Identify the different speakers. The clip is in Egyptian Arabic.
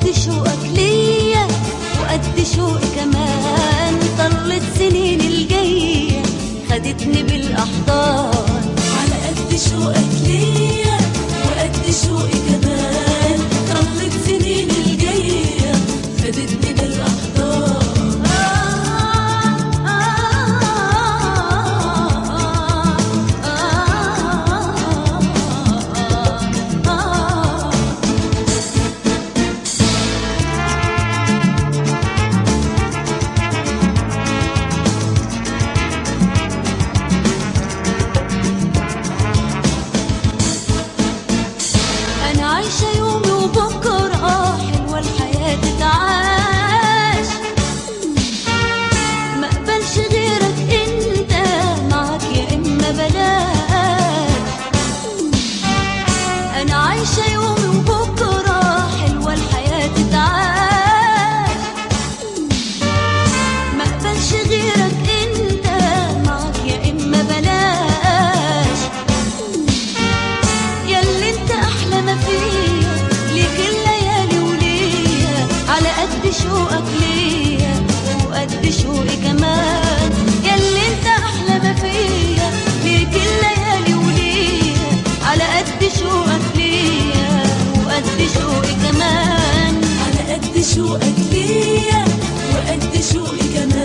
Speaker 1: وقد شوقك ليا وقد شوقي كمان طلت سنين الجاية خدتني بالأحضان
Speaker 2: على قد شوقك ليا وقد شوقي كمان طلت سنين الجاية خدتني بالأحضان
Speaker 1: أنا عايشة يومي وبكرة حلوة الحياة تتعاش ما اقبلش غيرك انت معاك يا اما بلاش انا عايشة يومي وبكرة حلوة الحياة تتعاش ما اقبلش غيرك انت معاك يا اما بلاش ياللي انت احلى ما فيا ليك الليالي وليا على قد شوقك ليا وقد شوقي كمان ياللي انت احلى ما فيا ليك الليالي وليا على قد شوقك ليا وقد شوقي كمان
Speaker 2: على قد شوقك ليا وقد شوقي كمان